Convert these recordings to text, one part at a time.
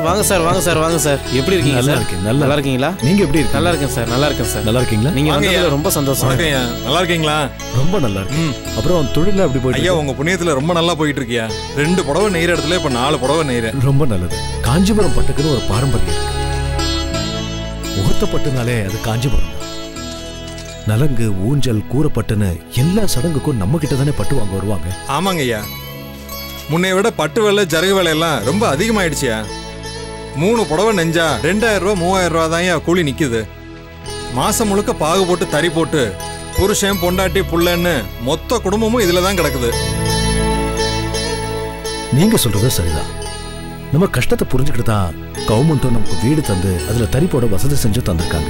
வாங்க சார் வாங்க சார் வாங்க சார் எப்படி இருக்கீங்க நல்லா சார் இருக்கேன், நல்லா நல்லா இருக்கீங்களா நீங்க எப்படி இருக்கீங்க நல்லா இருக்கேன் சார் நல்லா இருக்கேன் சார் நல்லா இருக்கீங்களா நீங்க வாங்கய்யா. வந்ததுல ரொம்ப சந்தோஷம் வணக்கம் ஐயா நல்லா இருக்கீங்களா ரொம்ப நல்லா இருக்கு ம் அப்புறம் தொழில அப்படி போயிட்டு ஐயா உங்க புண்ணியத்துல ரொம்ப நல்லா போயிட்டு இருக்கியா ரெண்டு புடவை நெய்யற இடத்துல இப்ப நாலு புடவை நெய்யற இருக்கு. ரொம்ப நல்லது காஞ்சிபுரம் பட்டுக்குன்னு ஒரு பாரம்பரியம் இருக்கு முகூர்த்த பட்டுனாலே அது காஞ்சிபுரம் தான் நலங்கு ஊஞ்சல் கூரப்பட்டுன்னு எல்லா சடங்குக்கும் நம்ம கிட்ட தானே பட்டு வாங்க வருவாங்க ஆமாங்க ஐயா முன்னைய விட பட்டு வேலை ஜருகு வேலை எல்லாம் ரொம்ப அதிகமாயிடுச்சியா மூணு புடவை நெஞ்சா ரெண்டாயிரம் ரூபா மூவாயிரம் ரூபா தான் கூலி நிக்குது மாசம் முழுக்க பாகு போட்டு தறி போட்டு புருஷன் பொண்டாட்டி புள்ளன்னு மொத்த குடும்பமும் இதுல தான் கிடக்குது நீங்க சொல்றது சரிதான் நம்ம கஷ்டத்தை புரிஞ்சுக்கிட்டு தான் கவர்மெண்ட்டும் நமக்கு வீடு தந்து அதுல தறி போட வசதி செஞ்சு தந்திருக்காங்க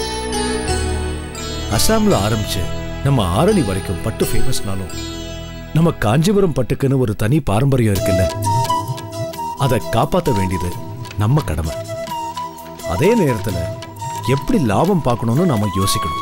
அசாம்ல ஆரம்பிச்சு நம்ம ஆரணி வரைக்கும் பட்டு ஃபேமஸ்னாலும் நம்ம காஞ்சிபுரம் பட்டுக்குன்னு ஒரு தனி பாரம்பரியம் இருக்குல்ல அதை காப்பாற்ற வேண்டியது நம்ம கடமை அதே நேரத்துல எப்படி லாபம் பார்க்கணும்னு நாம யோசிக்கணும்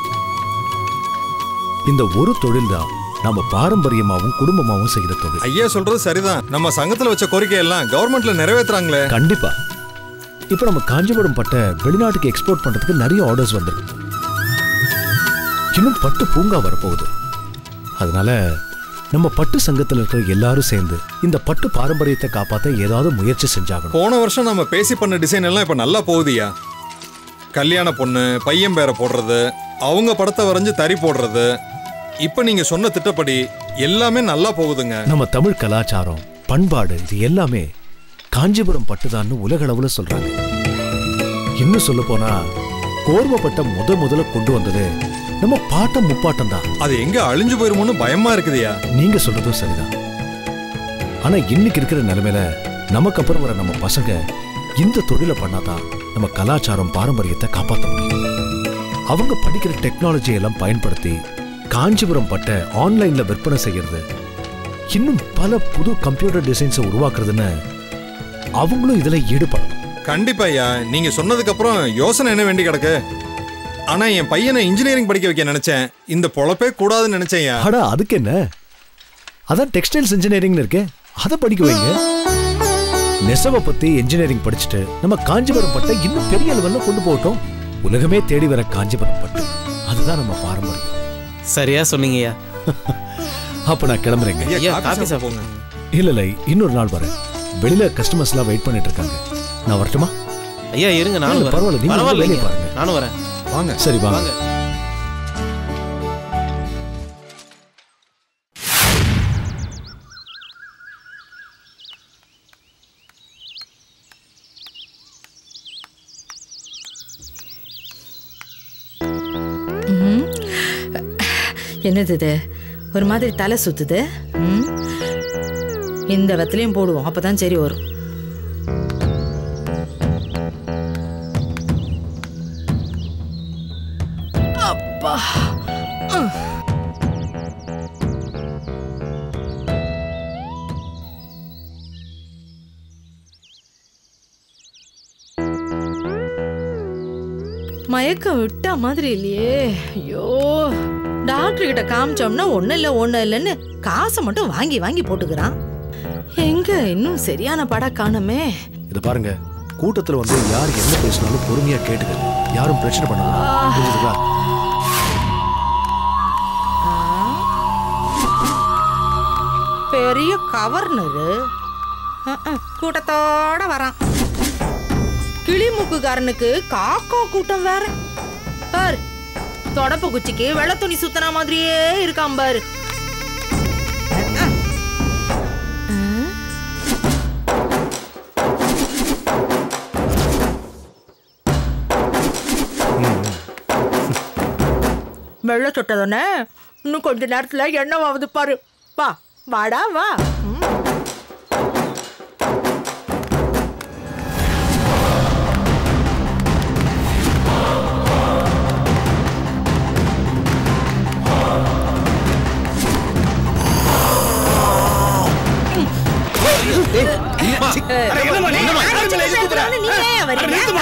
இந்த ஒரு தொழில் தான் நம்ம பாரம்பரியமாவும் குடும்பமாவும் செய்யற தொழில் ஐயா சொல்றது சரிதான் நம்ம சங்கத்துல வச்ச கோரிக்கை எல்லாம் கவர்மெண்ட்ல நிறைவேத்துறாங்களே கண்டிப்பா இப்ப நம்ம காஞ்சிபுரம் பட்டை வெளிநாட்டுக்கு எக்ஸ்போர்ட் பண்றதுக்கு நிறைய ஆர்டர்ஸ் வந்திருக்கு இன்னும் பட்டு பூங்கா வரப்போகுது அதனால நம்ம பட்டு சங்கத்துல இருக்கிற எல்லாரும் சேர்ந்து இந்த பட்டு பாரம்பரியத்தை காப்பாத்த ஏதாவது முயற்சி செஞ்சாகணும் போன வருஷம் நம்ம பேசி பண்ண டிசைன் எல்லாம் இப்ப நல்லா போகுதுயா கல்யாண பொண்ணு பையன் பேரை போடுறது அவங்க படத்தை வரைஞ்சு தறி போடுறது இப்ப நீங்க சொன்ன திட்டப்படி எல்லாமே நல்லா போகுதுங்க நம்ம தமிழ் கலாச்சாரம் பண்பாடு இது எல்லாமே காஞ்சிபுரம் பட்டுதான்னு உலகளவுல சொல்றாங்க இன்னும் சொல்ல போனா கோர்வப்பட்ட முத முதல்ல கொண்டு வந்தது நம்ம பாட்டம் முப்பாட்டம் தான் அது எங்க அழிஞ்சு போயிருமோன்னு பயமா இருக்குதுயா நீங்க சொல்றதும் சரிதான் ஆனா இன்னைக்கு இருக்கிற நிலைமையில நமக்கு அப்புறம் வர நம்ம பசங்க இந்த தொழிலை பண்ணாதான் நம்ம கலாச்சாரம் பாரம்பரியத்தை காப்பாற்ற முடியும் அவங்க படிக்கிற டெக்னாலஜி எல்லாம் பயன்படுத்தி காஞ்சிபுரம் பட்ட ஆன்லைன்ல விற்பனை செய்யறது இன்னும் பல புது கம்ப்யூட்டர் டிசைன்ஸை உருவாக்குறதுன்னு அவங்களும் இதுல ஈடுபடணும் கண்டிப்பா ஐயா நீங்க சொன்னதுக்கு அப்புறம் யோசனை என்ன வேண்டி கிடக்கு ஆனா என் பையனை இன்ஜினியரிங் படிக்க வைக்க நினைச்சேன் இந்த பொழப்பே கூடாதுன்னு நினைச்சேன்யா அடா அதுக்கு என்ன அதான் டெக்ஸ்டைல்ஸ் இன்ஜினியரிங்னு இருக்கே அதை படிக்க வைங்க நெசவை பத்தி இன்ஜினியரிங் படிச்சுட்டு நம்ம காஞ்சிபுரம் பட்டை இன்னும் பெரிய லெவல்ல கொண்டு போகட்டும் உலகமே தேடி வர காஞ்சிபுரம் பட்டு அதுதான் நம்ம பாரம்பரியம் சரியா சொன்னீங்கய்யா அப்ப நான் கிளம்புறேங்க ஐயா, ஐயா காபி காபி சாப்பிட போங்க இல்ல இல்ல இன்னொரு நாள் வரேன் வெளியில கஸ்டமர்ஸ் எல்லாம் வெயிட் பண்ணிட்டு இருக்காங்க நான் வரட்டுமா ஐயா இருங்க நானும் இல்ல, வரேன். பரவாயில்ல, நீங்க வந்து பரவாயில்லைங்க. வேலையை பாருங்க. நானும் வரேன் வாங்க சரி வாங்க வாங்க ம்ஹும். என்னது இது ஒரு மாதிரி தலை சுத்துது ம்? இந்த வெத்தலையும் போடுவோம் அப்பதான் சரி வரும் அப்பா ம். மயக்கம் விட்ட மாதிரி இல்லையே ஐயோ டாக்டர் கிட்ட காமிச்சோம்னா ஒன்றும் இல்லை ஒன்றும் இல்லைன்னு காசை மட்டும் வாங்கி வாங்கி போட்டுக்கிறான் எங்க இன்னும் சரியான படம் காணுமே இத பாருங்க கூட்டத்துல வந்து யார் என்ன பேசினாலும் பொறுமையா கேட்டுக்க யாரும் பிரச்சனை பண்ண வேண்டாம். புரியுதுங்களா பெரிய கவர்னரு அஹ், கூட்டத்தோட வரான் கிளிமுக்குக்காரனுக்கு காக்கா கூட்டம் வேற பார் தொடப்பு குச்சிக்கு வெள்ளை துணி சுத்தன மாதிரியே இருக்கான் பாரு அஹ். அஹ். வெள்ளை சொட்டதானே இன்னும் கொஞ்ச நேரத்துல எண்ணெய் ஆகுது பாரு வா வாடா வா ம். நான் சின்ன சேத்துல வந்து நீங்க ஏன் வரீங்க?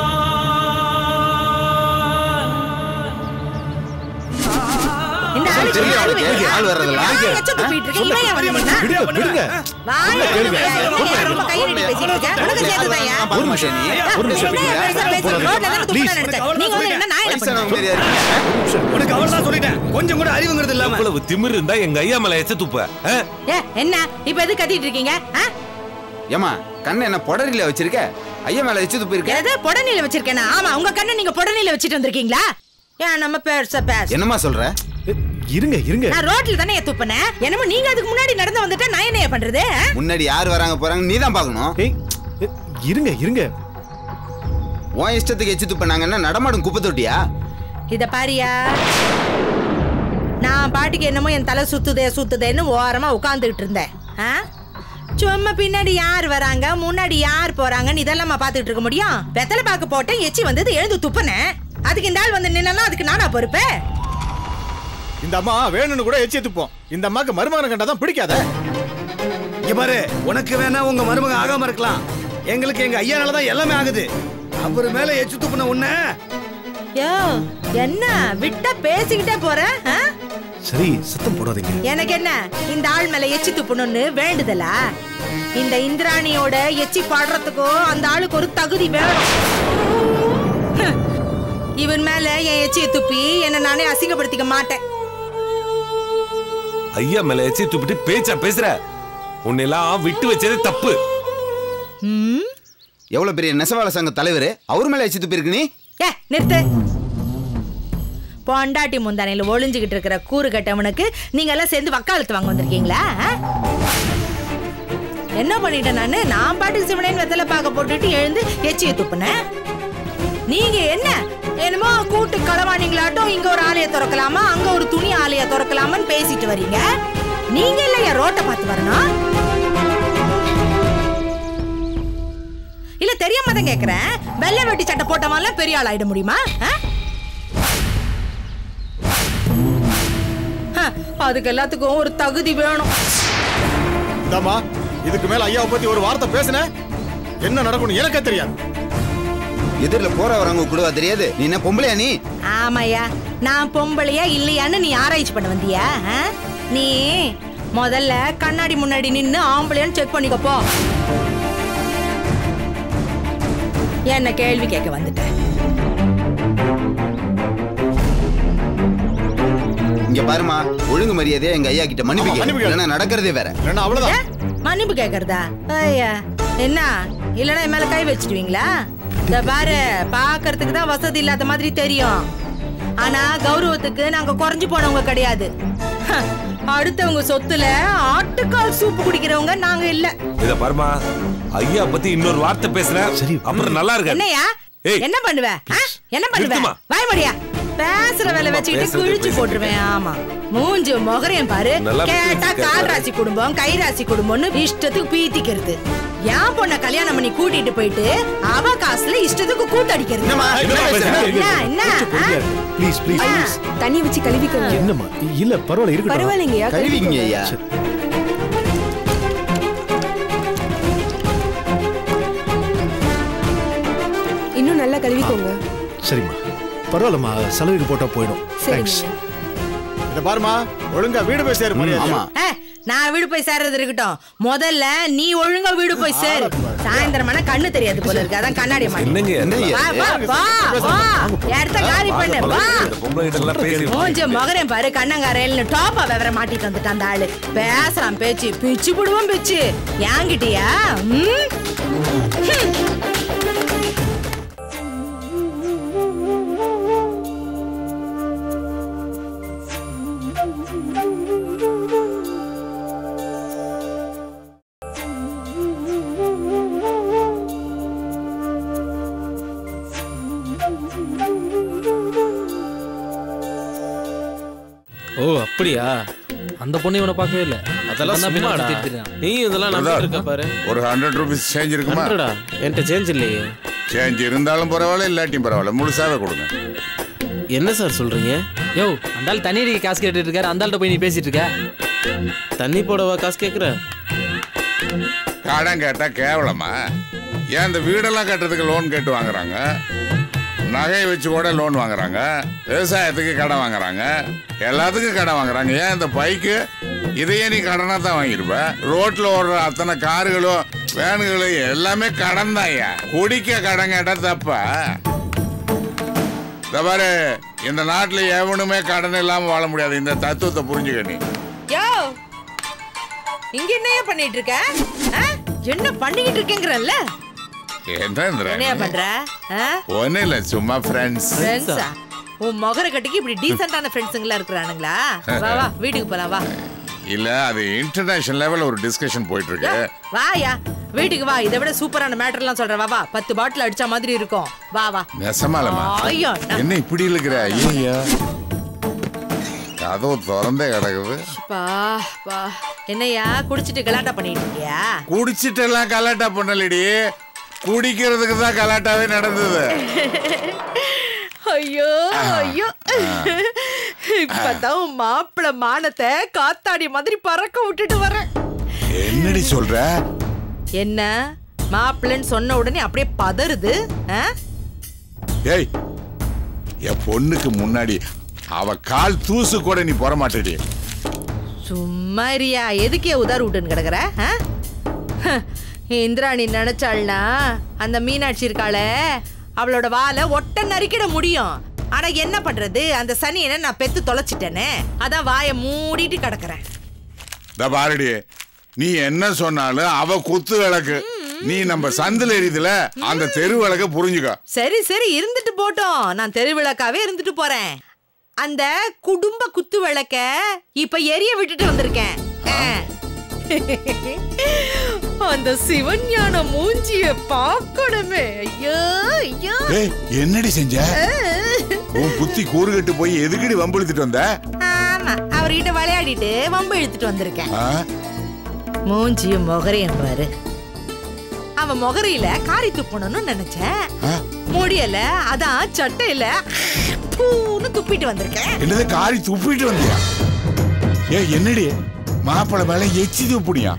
இந்த ஆளு தெரியும் அவளுக்கு ஆள் வர்றதெல்லாம் நான் எச்ச துப்பிட்டு இருக்கேன். இவன் ஏன் வந்து நின்னா? விடுங்க விடுங்க வாயை மூடுங்க. என்னய்யா ரொம்ப கையை நீட்டி பேசிட்டு இருக்க? உனக்கு சேர்த்துதான்யா? ஒரு நிமிஷம் நீ ஒரு நிமிஷம் என்ன பெருசா பேசி ரோட்ல தானே துப்புறேன்னு நினைச்சேன். நீங்க வந்து என்ன நான் என்ன வயசானவங்க பண்ணுவேன்? மாதிரியா இருக்கீங்க? உனக்கு அவள் சொல்லிட்டேன் கொஞ்சம் கூட அறிவுங்கிறது இல்லாம இவ்வளவு திமிரு இருந்தா எங்க ஐயா மேல எச்ச துப்ப ஆ? ஏ, என்ன இப்ப எது கத்திட்டு இருக்கீங்க ஆ? ஏம்மா கண்ணை என்ன பொடரில வச்சிருக்க ஐயா மேல எச்சு துப்பு இருக்க எது பொடனில வச்சிருக்கேனா ஆமா உங்க கண்ணை நீங்க பொடனில வச்சிட்டு வந்திருக்கீங்களா ஏன் நம்ம பேர்ச பேச என்னம்மா சொல்ற எ, இருங்க இருங்க நான் ரோட்ல தானே துப்புனேன் என்னமோ நீங்க அதுக்கு முன்னாடி நடந்து வந்துட்டா நான் என்ன பண்றது ஆ? முன்னாடி யார் வராங்க போறாங்க நீ தான் பார்க்கணும் ஏய் எ, இருங்க இருங்க உன் இஷ்டத்துக்கு எச்சு துப்பினாங்கன்னா நடமாடும் குப்பை தொட்டியா இத பாரியா நான் பாட்டுக்கு என்னமோ என் தலை சுத்துதே சுத்துதேன்னு ஓரமா உட்காந்துக்கிட்டு இருந்தேன் ஆ? சும்மா பின்னாடி யார் வராங்க முன்னாடி யார் போறாங்கன்னு இதெல்லாம் பாத்துக்கிட்டு இருக்க முடியும் வெத்தலை பாக்கு போட்டேன் எச்சி வந்தது எழுந்து துப்புனேன் அதுக்கு இந்த ஆள் வந்து நின்னா அதுக்கு நானா பொறுப்பு இந்த அம்மா வேணும்னு கூட எச்சி துப்போம் இந்த அம்மாக்கு மருமகனை கண்டா தான் பிடிக்காத இங்க பாரு உனக்கு வேணா உங்க மருமக ஆகாம இருக்கலாம் எங்களுக்கு எங்க ஐயானால தான் எல்லாமே ஆகுது அவர் மேல எச்சு துப்புன உன்ன யோ என்ன விட்டா பேசிக்கிட்டே போற ஆ? சரி சத்தம் போடாதீங்க எனக்கு என்ன இந்த ஆள் மேல எச்சி துப்பணும்னு வேண்டுதலா இந்த இந்திராணியோட எச்சி பாடுறதுக்கோ அந்த ஆளுக்கு ஒரு தகுதி வேணும் ஹம். இவன் மேல என் எச்சியை துப்பி என்ன நானே அசிங்கப்படுத்திக்க மாட்டேன் ஐயா மேல எச்ச துப்பிட்டு பேச்சா பேசுற உன்னெல்லாம் விட்டு வச்சது தப்பு ம்? எவ்வளவு பெரிய நெசவாள சங்க தலைவர் அவர் மேல எச்சு துப்பி இருக்கு நீ ஏ நிறுத்து பொண்டாட்டி முந்தானையில ஒளிஞ்சுகிட்டு இருக்கிற கூறு கட்டவனுக்கு நீங்க எல்லாம் சேர்ந்து வக்காலத்து வாங்க வந்திருக்கீங்களா ஆ? என்ன பண்ணிட்டேன் நானு நான் பாட்டுக்கு சிவனேன்னு வெத்தலை பாக்க போட்டுட்டு எழுந்து எச்சியை துப்புனேன் நீங்க என்ன என்னமோ கூட்டு களவாணிங்களாட்டும் இங்க ஒரு ஆலய திறக்கலாமா அங்க ஒரு துணி ஆலய திறக்கலாமான்னு பேசிட்டு வர்றீங்க நீங்க இல்லையா ரோட்டை பார்த்து வரணும் இல்ல தெரியாம தான் கேக்குறேன் வெள்ளை வெட்டி சட்டை போட்டவன்லாம் பெரிய ஆள் ஆயிட முடியுமா ஆ? ஹ, அதுக்கு எல்லாத்துக்கும் ஒரு தகுதி வேணும் இந்தாம்மா இதுக்கு மேல ஐயாவை பத்தி ஒரு வார்த்தை பேசுன என்ன நடக்கும்னு எனக்கே தெரியாது எதிரில் போற வரவங்க கூடவா தெரியாது நீ என்ன பொம்பளையா நீ ஆமாய்யா நான் பொம்பளையா இல்லையான்னு நீ ஆராய்ச்சி பண்ண வந்தியா ஆ? நீ முதல்ல கண்ணாடி முன்னாடி நின்னு ஆம்பளையான்னு செக் பண்ணிக்கோ போ என்ன கேள்வி கேட்க வந்துட்டேன் இங்க பாருமா ஒழுங்கு மரியாதையா எங்க ஐயா கிட்ட மன்னிப்பு ஆமா, கேளு. மன்னிப்பு கேளு. இல்லைன்னா நடக்கிறதே வேற இல்லைன்னா அவ்வளவுதான் ஏ, மன்னிப்பு கேக்குறதா ஐயா என்ன இல்லனா என் மேல கை வச்சிடுவீங்களா இந்த பாரு பாக்குறதுக்கு தான் வசதி இல்லாத மாதிரி தெரியும் ஆனா கௌரவத்துக்கு நாங்க குறைஞ்சு போனவங்க கிடையாது ஹ, அடுத்தவங்க சொத்துல ஆட்டுக்கால் சூப்பு குடிக்கிறவங்க நாங்க இல்ல இத பாருமா ஐயா பத்தி இன்னொரு வார்த்தை பேசுற சரி. அப்புறம் நல்லா இருக்க என்னையா ஏய். என்ன பண்ணுவ ஆ? என்ன பண்ணுவ நிறுத்துமா. வாய் மடியா பேசுற வேலை வச்சுக்கிட்டு பேசுறது குழிச்சு பேசு. போட்டுருவேன் ஆமா மூஞ்சு முகரையும் பாரு நல்லா கேட்டா பேசிருக்க கால் பாரு. ராசி குடும்பம் கை ராசி குடும்பம்னு இஷ்டத்துக்கு பீத்திக்கிறது என் பொண்ண கல்யாணம் பண்ணி கூட்டிட்டு போயிட்டு அவ காசுல இஷ்டத்துக்கு கூத்தடிக்கிறது என்னம்மா, என்ன பேசுற? என்ன என்ன ஆ? ப்ளீஸ் ப்ளீஸ் ஆ. தண்ணி வச்சு கழுவிக்கோங்க என்னம்மா இல்ல பரவாயில்ல இருக்கட்டும் பரவாயில்லைங்கய்யா கழுவிங்க ஐயா இன்னும் நல்லா கழுவிக்கோங்க சரிம்மா பரவாயில்லம்மா செலவுக்கு போட்டா போயிடும் தேங்க்ஸ் சரிங்க இத பாருமா ஒழுங்கா வீடு போய் சேரு மரியாதை ஆமா ஏ, நான் வீடு போய் சேர்றது இருக்கட்டும் முதல்ல நீ ஒழுங்கா வீடு போய் சேரு சாயந்தரம் ஆனா கண்ணு தெரியாது போல இருக்கு அதான் கண்ணாடி மாட்டி என்னங்க என்னய்யா? வா வா வா வா இடத்த காலி பண்ணு வா இந்த பொம்பளை கிட்ட எல்லாம் பேசி மூஞ்ச மகரேன் பாரு கண்ணங்காரையில்னு டாப்பா விவர மாட்டிட்டு வந்துட்டான் அந்த ஆளு பேசுறான் பேச்சு பிச்சு புடுவோம் பிச்சு ஏங்கிட்டியா ம்? ஹம். ஓ அப்படியா அந்த பொண்ணு இவனை பார்க்கவே இல்ல அதெல்லாம் இவன் தான் பின்னாடி சும்மாடா சுத்திட்டு இருக்கான். நீ இதெல்லாம் நம்பிட்டு இருக்க பாரு ஒரு ஹண்ட்ரட் ருபீஸ் சேஞ்ச் இருக்குமா ஹண்ட்ரடா என்கிட்ட சேஞ்ச் இல்லையே சேஞ்ச் இருந்தாலும் பரவாயில்ல இல்லாட்டியும் பரவாயில்ல முழுசாவே கொடுங்க என்ன சார் சொல்றீங்க யோ அந்த ஆள் தண்ணி அடிக்க காசு கேட்டுட்டு இருக்காரு அந்த ஆள்கிட்ட போய் நீ பேசிட்டு இருக்க தண்ணி போடவா காசு கேக்குற கடன் கேட்டா கேவலமா ஏன் இந்த வீடெல்லாம் கட்டுறதுக்கு லோன் கேட்டு வாங்குறாங்க நகையை வச்சு கூட லோன் வாங்குறாங்க விவசாயத்துக்கு கடன் வாங்குறாங்க எல்லாத்துக்கும் கடன் வாங்குறாங்க ஏன் இந்த பைக்கு இதையே நீ கடனா தான் வாங்கியிருப்ப ரோட்ல ஓடுற அத்தனை கார்களும் வேனுகளும் எல்லாமே கடன் தான்யா குடிக்க கடன் கேட்டா தப்பா இந்த பாரு இந்த நாட்டுல எவனுமே கடன் இல்லாம வாழ முடியாது இந்த தத்துவத்தை புரிஞ்சுக்க நீ யோ இங்க என்னையா பண்ணிட்டு இருக்க ஆ? என்ன பண்ணிக்கிட்டு இருக்கேங்கிறல்ல என்ன என்னையா பண்ற ஆ? ஒன்னும் இல்ல சும்மா ஃப்ரெண்ட்ஸ் ஃப்ரெண்ட்ஸா உன் முகர கட்டிக்கு இப்படி டீசென்டான ஃப்ரெண்ட்ஸுங்களா இருக்கிறானுங்களா வா வா வீட்டுக்கு போலாம் வா இல்ல அது இன்டர்நேஷனல் லெவல்ல ஒரு டிஸ்கஷன் போயிட்டு இருக்கு வாயா வீட்டுக்கு வா இதை விட சூப்பரான மேட்டர்லாம் சொல்றேன் வா வா பத்து பாட்டில் அடிச்ச மாதிரி இருக்கும் வா வா நெசமாலமா ஐயோ என்ன இப்படி இருக்கிற ஐயா கதவு திறந்தே கிடக்குது பா பா என்னையா குடிச்சிட்டு கலாட்டா பண்ணிட்டு இருக்கியா குடிச்சிட்டு எல்லாம் கலாட்டா பண்ணலடி குடிக்கிறதுக்கு தான் கலாட்டாவே நடந்தது ஐயோ ஐயோ இப்பதான் உன் மாப்பிள மானத்தை காத்தாடி மாதிரி பறக்க விட்டுட்டு வரேன் என்னடி சொல்ற என்ன மாப்பிள்ளைன்னு சொன்ன உடனே அப்படியே பதறுது ஆ? ஏய் என் பொண்ணுக்கு முன்னாடி அவ கால் தூசு கூட நீ போற மாட்டேடி சும்மா இருயா எதுக்கே உதார் விட்டுன்னு கிடக்குற ஆ? ஹ, இந்திராணி நினைச்சாள்னா அந்த மீனாட்சி இருக்காளே அவளோட வாலை ஒட்ட நறுக்கிட முடியும் ஆனா என்ன பண்றது அந்த சனியனை நான் பெத்து தொலைச்சிட்டேனே அதான் வாயை மூடிட்டு கிடக்குறேன் இந்த பாருடி நீ என்ன சொன்னாலும் அவ குத்து விளக்கு நீ நம்ம சந்தில எரியுதுல அந்த தெரு விளக்க புரிஞ்சுக்க சரி சரி இருந்துட்டு போட்டோம் நான் தெருவிளக்காவே இருந்துட்டு போறேன் அந்த குடும்ப குத்து விளக்க இப்ப எரிய விட்டுட்டு வந்திருக்கேன் ஆ. அந்த சிவஞான மூஞ்சிய பார்க்கணுமே ஐயோ ஐயோ ஏய் என்னடி செஞ்ச உன் புத்தி கூறுகட்டு போய் எதுக்கடி வம்பிழுத்துட்டு வந்த ஆமா அவர்கிட்ட விளையாடிட்டு வம்பு இழுத்துட்டு வந்திருக்கேன் ஆ? மூஞ்சியும் முகரையும் பாரு அவன் முகரையில காரி துப்பணும்னு நினைச்சேன் ஆ? முடியல அதான் சட்டையில பூன்னு துப்பிட்டு வந்திருக்கேன் என்னது காரி துப்பிட்டு வந்தியா ஏ என்னடி மாப்பிள மேல எச்சி துப்புடியா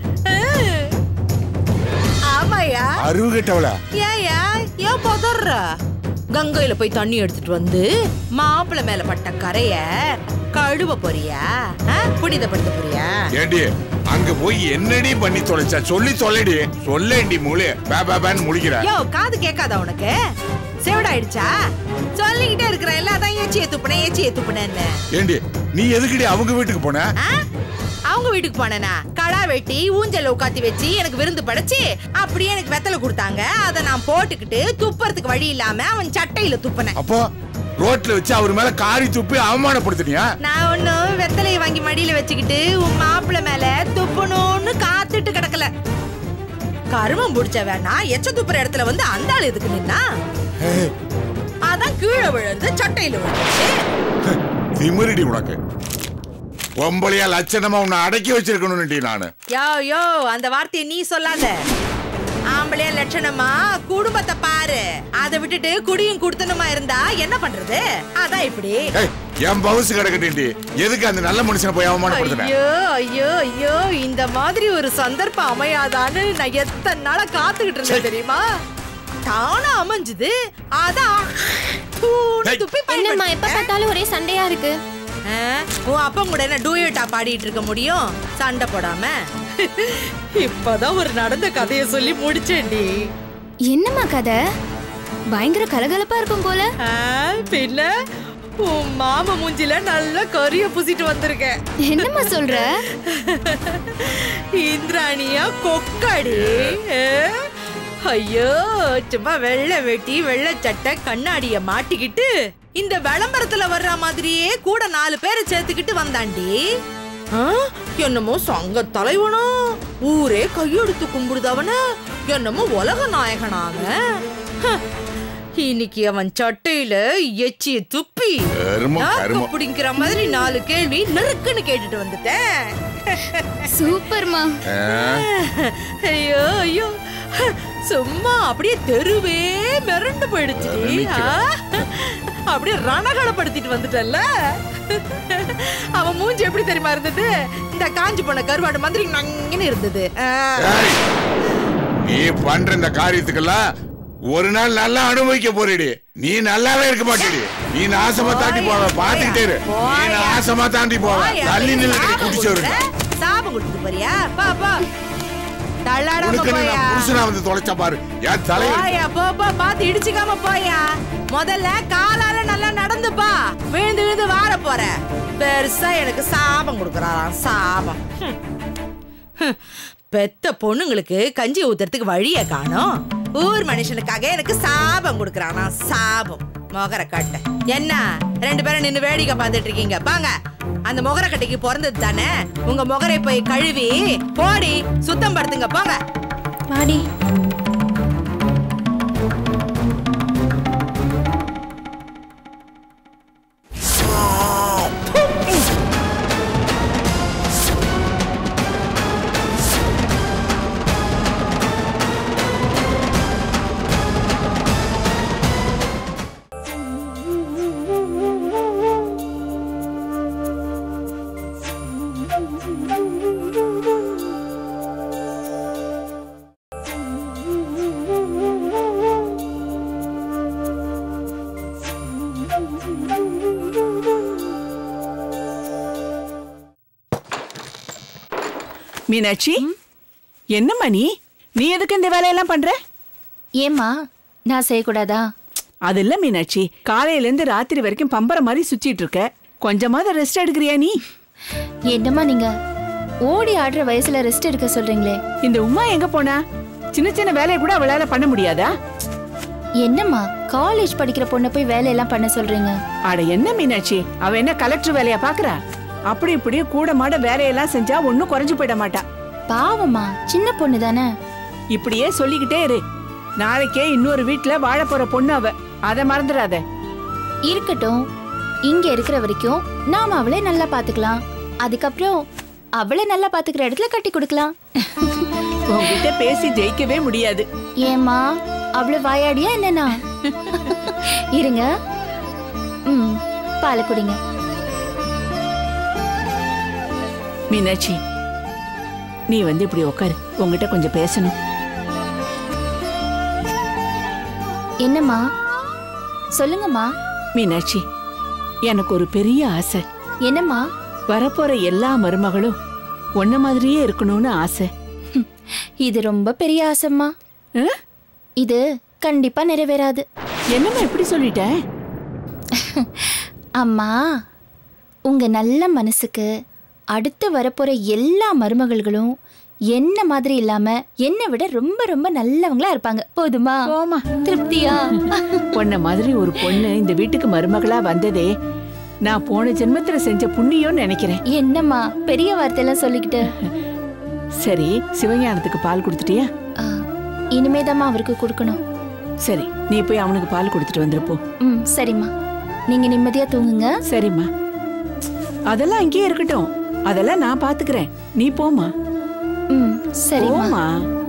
ஆமாயா அருவு கெட்டவள ஏயா ஏன் பதற கங்கையில போய் தண்ணி எடுத்துட்டு வந்து மாப்பிளை மேல பட்ட கரைய கழுவ போறியா ஆ? புனிதப்படுத்த போறியா ஏண்டி அங்க போய் என்னடி பண்ணி தொலைச்சா சொல்லி சொல்லடி சொல்லேண்டி மூளை பே பே பேன்னு முழிக்கிற யோ காது கேட்காதா உனக்கு செவிடாயிடுச்சா சொல்லிக்கிட்டே இருக்கிற எல்லாதான் ஏச்சியை துப்புனேன் ஏச்சியை துப்புனேன்னு ஏண்டி நீ எதுக்குடி அவங்க வீட்டுக்கு போன ஆ? அவங்க வீட்டுக்கு போனேனா கடா வெட்டி ஊஞ்சல உட்காத்தி வச்சு எனக்கு விருந்து படைச்சு அப்படியே எனக்கு வெத்தலை கொடுத்தாங்க அதை நான் போட்டுக்கிட்டு துப்புறதுக்கு வழி இல்லாம அவன் சட்டையில துப்புனேன் அப்போ ரோட்ல வச்சு அவர் மேல காரி துப்பி அவமானப்படுத்தினியா நான் ஒன்னும் வெத்தலையை வாங்கி மடியில வச்சுக்கிட்டு உன் மாப்பிள்ளை மேல துப்பணும்னு காத்துட்டு கிடக்கல கருமம் பிடிச்ச வேணா எச்ச துப்புற இடத்துல வந்து அந்த ஆள் எதுக்கு நின்னா ஏய், அதான் கீழே விழுந்து சட்டையில விழுந்துச்சு திமிருடி உனக்கு பொம்பளையா லட்சணமா உன்னை அடக்கி வச்சிருக்கணும்னுடி நானு யோ யோ அந்த வார்த்தையை நீ சொல்லாத ஆம்பளையா லட்சணமா குடும்பத்தை பாரு அதை விட்டுட்டு குடியும் குடுத்தனமா இருந்தா என்ன பண்றது அதான் இப்படி ஏய், என் பவுசு கிடக்கட்டி எதுக்கு அந்த நல்ல மனுஷனை போய் அவமானப்படுத்தின ஐயோ ஐயோ ஐயோ இந்த மாதிரி ஒரு சந்தர்ப்பம் அமையாதான்னு நான் எத்தனை நாளா காத்துக்கிட்டு இருந்தேன் தெரியுமா தானா அமைஞ்சுது அதான் தூணு துப்பி என்னம்மா எப்ப பார்த்தாலும் ஒரே சண்டையா இருக்கு ஆ, உன் அப்பா கூட என்ன டூயட்டா பாடிட்டு இருக்க முடியும் சண்டை போடாம இப்பதான் ஒரு நடந்த கதையை சொல்லி முடிச்சேன்டி என்னம்மா கதை பயங்கர கலகலப்பா இருக்கும் போல ஆ, பின்ன உன் மாமா மூஞ்சில நல்லா கறிய பூசிட்டு வந்திருக்கேன் என்னம்மா சொல்ற இந்திராணியா கொக்காடி ஆ? ஐயோ சும்மா வெள்ளை வெட்டி வெள்ளை சட்டை கண்ணாடிய மாட்டிக்கிட்டு இந்த விளம்பரத்துல வர்ற மாதிரியே கூட நாலு பேரை சேர்த்துக்கிட்டு வந்தாண்டி ஆ? என்னமோ சங்க தலைவனா ஊரே கையெடுத்து கும்பிடுது அவன என்னமோ உலக நாயகனாக ஹ, இன்னைக்கு அவன் சட்டையில எச்சிய துப்பி கருமம், நாக்கு கருமம். பிடிங்கிற மாதிரி நாலு கேள்வி நெருக்குன்னு கேட்டுட்டு வந்துட்டேன் சூப்பர்மா ஐயோ ஐயோ சும்மா அப்படியே தெருவே மிரண்டு போயிடுச்சு அப்படியே ரணகலப்படுத்திட்டு வந்துட்டல்ல அவன் மூஞ்சி எப்படி தெரியுமா இருந்தது இந்த காஞ்சி போன கருவாடு மாதிரி நங்கன்னு இருந்தது ஆ. ஏய், நீ பண்ற இந்த காரியத்துக்கெல்லாம் ஒரு நாள் நல்லா அனுபவிக்க போறீடி நீ நல்லாவே இருக்க மாட்டேடி நீ நாசமா தாண்டி போவ பாத்துக்கிட்டே இரு நீ நாசமா தாண்டி போவ போயா, தள்ளி நில்லு சாபம் குடிச்சு வருங்க கொடுக்குற? சாபம் கொடுத்துட்டு போறியா போ போ தள்ளாடாம உனக்கு போயா நான் புருஷனா வந்து தொலைச்சா பாரு என் தலைவர் போயா போ போ பாத்து இடிச்சுக்காம போயா முதல்ல காலால நல்லா நடந்து பா விழுந்து விழுந்து வார போற பெருசா எனக்கு சாபம் கொடுக்கறாராம் சாபம் ஹம். ஹம். பெத்த பொண்ணுங்களுக்கு கஞ்சி ஊத்துறதுக்கு வழிய காணோம் ஊர் மனுஷனுக்காக எனக்கு சாபம் கொடுக்கறானா சாபம் மொகர கட்டை என்ன ரெண்டு பேரும் நின்னு வேடிக்கை பார்த்துட்டு இருக்கீங்க பாங்க அந்த மொகர கட்டைக்கு பிறந்தது தானே உங்க மொகரை போய் கழுவி போடி சுத்தம் படுத்துங்க போங்க வாடி மீனாட்சி என்னம்மா நீ நீ எதுக்கு இந்த வேலையெல்லாம் பண்ற ஏம்மா நான் செய்யக்கூடாதா அது இல்ல மீனாட்சி காலையில இருந்து ராத்திரி வரைக்கும் பம்பர மாதிரி சுத்திட்டு இருக்க கொஞ்சமாவது ரெஸ்ட் எடுக்கிறியா நீ என்னம்மா நீங்க ஓடி ஆடுற வயசுல ரெஸ்ட் எடுக்க சொல்றீங்களே இந்த உமா எங்க போனா சின்ன சின்ன வேலையை கூட அவளால பண்ண முடியாதா என்னம்மா காலேஜ் படிக்கிற பொண்ணை போய் வேலையெல்லாம் பண்ண சொல்றீங்க அட என்ன மீனாட்சி அவ என்ன கலெக்டர் வேலையா பாக்குறா அப்படி இப்படி கூட மாட வேலையெல்லாம் செஞ்சா ஒன்னும் குறைஞ்சு போயிட மாட்டா பாவம்மா சின்ன பொண்ணு தானே இப்படியே சொல்லிக்கிட்டே இரு நாளைக்கே இன்னொரு வீட்ல வாழ போற பொண்ணு அவ அத மறந்துடாத இருக்கட்டும் இங்க இருக்கிற வரைக்கும் நாம அவளை நல்லா பாத்துக்கலாம் அதுக்கப்புறம் அவளை நல்லா பாத்துக்கிற இடத்துல கட்டி கொடுக்கலாம் உன்கிட்ட பேசி ஜெயிக்கவே முடியாது ஏம்மா அவ்வளவு வாயாடியா என்னன்னா இருங்க ம் பாலை குடிங்க மீனாட்சி நீ வந்து இப்படி உட்காரு உன்கிட்ட கொஞ்சம் பேசணும் என்னம்மா சொல்லுங்கம்மா மீனாட்சி எனக்கு ஒரு பெரிய ஆசை என்னம்மா வரப்போற எல்லா மருமகளும் உன்ன மாதிரியே இருக்கணும்னு ஆசை இது ரொம்ப பெரிய ஆசைம்மா இது கண்டிப்பா நிறைவேறாது என்னம்மா எப்படி சொல்லிட்ட அம்மா உங்க நல்ல மனசுக்கு அடுத்து வரப்போற எல்லா மருமகள்களும் என்ன மாதிரி இல்லாம என்னை விட ரொம்ப ரொம்ப நல்லவங்களா இருப்பாங்க போதுமா போமா திருப்தியா உன்ன மாதிரி ஒரு பொண்ணு இந்த வீட்டுக்கு மருமகளா வந்ததே நான் போன ஜென்மத்துல செஞ்ச புண்ணியம்னு நினைக்கிறேன் என்னம்மா பெரிய வார்த்தையெல்லாம் சொல்லிக்கிட்டு சரி சிவஞானத்துக்கு பால் கொடுத்துட்டியா இனிமேதாம்மா அவருக்கு கொடுக்கணும் சரி நீ போய் அவனுக்கு பால் கொடுத்துட்டு வந்துருப்போ ம் சரிம்மா நீங்க நிம்மதியா தூங்குங்க சரிம்மா அதெல்லாம் அங்கேயே இருக்கட்டும் அதெல்லாம் நான் பாத்துக்கிறேன் நீ போமா ம் சரிம்மா போமா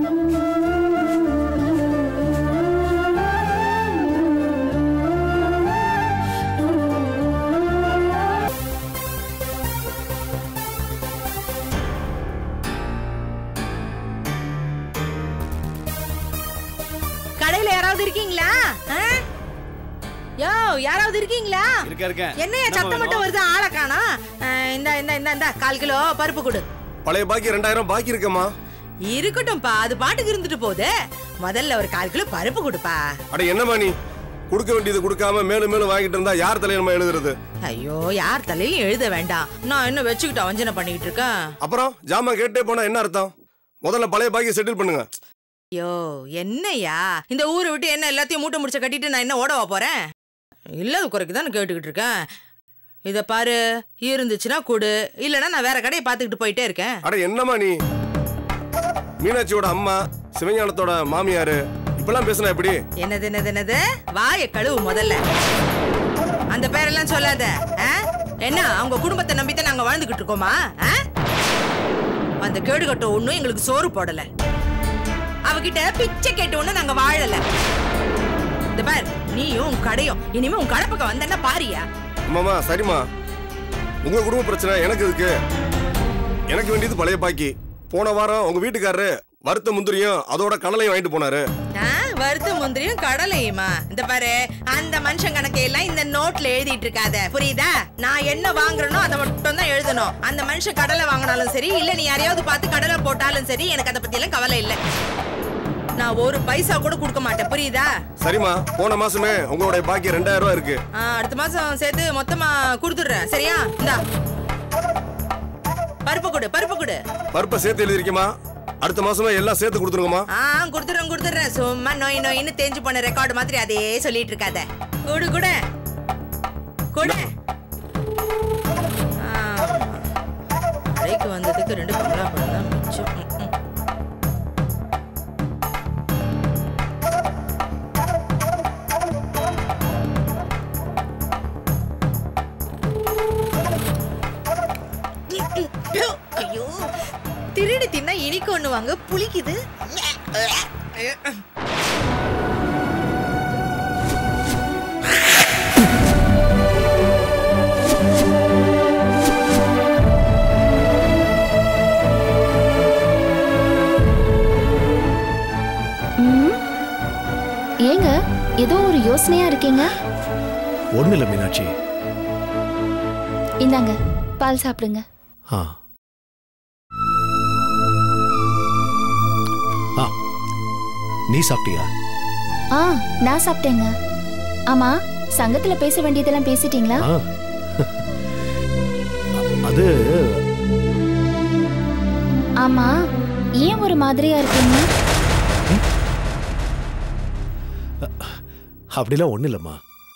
கடையில யாராவது இருக்கீங்களா ஆ? யோ யாராவது இருக்கீங்களா இருக்க இருக்க என்னைய சத்தம் மட்டும் வருது ஆளை காணோம் ஆ, இந்த இந்த இந்த இந்த கால் கிலோ பருப்பு கொடு பழைய பாக்கி ரெண்டாயிரம் பாக்கி இருக்கம்மா இருக்கட்டும்பா அது பாட்டுக்கு இருந்துட்டு போகுது முதல்ல ஒரு கால் கிலோ பருப்பு கொடுப்பா அட என்னம்மா நீ கொடுக்க வேண்டியது கொடுக்காம மேலும் மேலும் வாங்கிட்டு இருந்தா யார் தலையில நம்ம எழுதுறது ஐயோ யார் தலையிலும் எழுத வேண்டாம் நான் என்ன வச்சுக்கிட்டு அவஞ்சனை பண்ணிக்கிட்டு இருக்கேன் அப்புறம் ஜாமான் கேட்டே போனா என்ன அர்த்தம் முதல்ல பழைய பாக்கி செட்டில் பண்ணுங்க ஐயோ என்னய்யா இந்த ஊரை விட்டு என்ன எல்லாத்தையும் மூட்டை முடிச்ச கட்டிட்டு நான் என்ன ஓடவா போறேன் இல்லாத குறைக்கு தான் கேட்டுக்கிட்டு இருக்கேன் இத பாரு இருந்துச்சுன்னா கொடு இல்லைன்னா நான் வேற கடையை பார்த்துக்கிட்டு போயிட்டே இருக்கேன் அட என்னம்மா நீ மீனாட்சியோட அம்மா சிவஞானத்தோட மாமியாரு இப்பெல்லாம் பேசுனா எப்படி என்னது என்னது என்னது வாய கழுவு முதல்ல அந்த பேரெல்லாம் சொல்லாத ஆ? என்ன அவங்க குடும்பத்தை நம்பித்தான் நாங்க வாழ்ந்துகிட்டு இருக்கோமா ஆ? அந்த கேடுகட்ட ஒண்ணும் எங்களுக்கு சோறு போடல அவகிட்ட பிச்சை கேட்டு ஒண்ணு நாங்க வாழல இந்த பார் நீயும் உன் கடையும் இனிமே உன் கடை பக்கம் வந்தேன்னா பாரியா அம்மாமா சரிம்மா உங்க குடும்ப பிரச்சனை எனக்கு இருக்கு எனக்கு வேண்டியது பழைய பாக்கி போன வாரம் உங்க வீட்டுக்காரரு வறுத்த முந்திரியும் அதோட கடலையும் வாங்கிட்டு போனாரு ஆ, வறுத்த முந்திரியும் கடலையுமா இந்த பாரு அந்த மனுஷன் கணக்கையெல்லாம் இந்த நோட்ல எழுதிட்டு இருக்காத புரியுதா நான் என்ன வாங்குறேனோ அதை மட்டும் தான் எழுதணும் அந்த மனுஷன் கடலை வாங்கினாலும் சரி இல்ல நீ யாரையாவது பார்த்து கடலை போட்டாலும் சரி எனக்கு அதை பத்தி எல்லாம் கவலை இல்லை நான் ஒரு பைசா கூட கொடுக்க மாட்டேன் புரியுதா சரிம்மா போன மாசமே உங்களுடைய பாக்கி ரெண்டாயிரம் ரூபாய் இருக்கு ஆ, அடுத்த மாசம் சேர்த்து மொத்தமா கொடுத்துடுறேன் சரியா இந்தா பருப்பு கொடு பருப்பு கொடு பருப்பை சேர்த்து எழுதிருக்கேம்மா அடுத்த மாசமே எல்லாம் சேர்த்து கொடுத்துருங்கம்மா ஆ கொடுத்துறேன் கொடுத்துறேன் சும்மா நோய் நோயின்னு தேஞ்சு போன ரெக்கார்டு மாதிரி அதே சொல்லிட்டு இருக்காத குடு குடு குடு ஆமா. கடைக்கு வந்ததுக்கு ரெண்டு பங்களா பழம் தான் மிச்சம் ம், ம். ஐயோ திருடி தின்னா இனிக்கு ஒண்ணு வாங்க புளிக்குது ம். ஏங்க ஏதோ ஒரு யோசனையா இருக்கீங்க ஒண்ணு இல்ல மீனாட்சி இந்தாங்க பால் சாப்பிடுங்க ஆ ஆ நீ சாப்பிட்டியா ஆ நான் சாப்பிட்டேங்க ஆமா சங்கத்துல பேச வேண்டியதெல்லாம் பேசிட்டீங்களா ஆ அது ஆமா ஏன் ஒரு மாதிரியா இருக்கீங்க அப்படிலாம் ஒண்ணு இல்லம்மா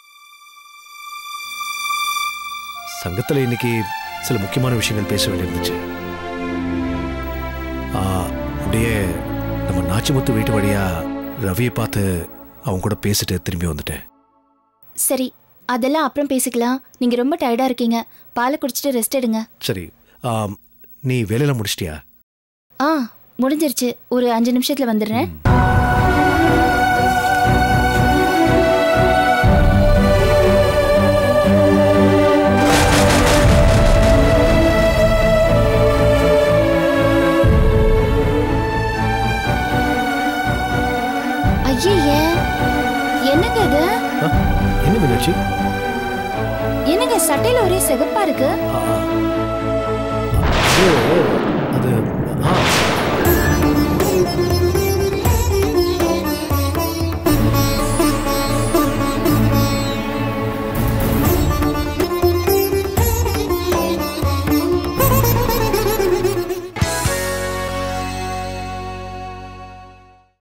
சங்கத்துல இன்னைக்கு சில முக்கியமான விஷயங்கள் பேச வேண்டியிருந்துச்சு ஆ, அப்படியே நம்ம நாச்சிமுத்து வீட்டு வழியா ரவியை பார்த்து அவன் கூட பேசிட்டு திரும்பி வந்துட்டேன் சரி அதெல்லாம் அப்புறம் பேசிக்கலாம் நீங்க ரொம்ப டயர்டா இருக்கீங்க பாலை குடிச்சிட்டு ரெஸ்ட் எடுங்க சரி ஆம், நீ வேலையில முடிச்சிட்டியா ஆ முடிஞ்சிருச்சு ஒரு அஞ்சு நிமிஷத்துல வந்துடுறேன் ஐயே என்னங்க இது ஆ, என்ன மீனாட்சி என்னங்க சட்டையில ஒரே சிகப்பா இருக்கு அது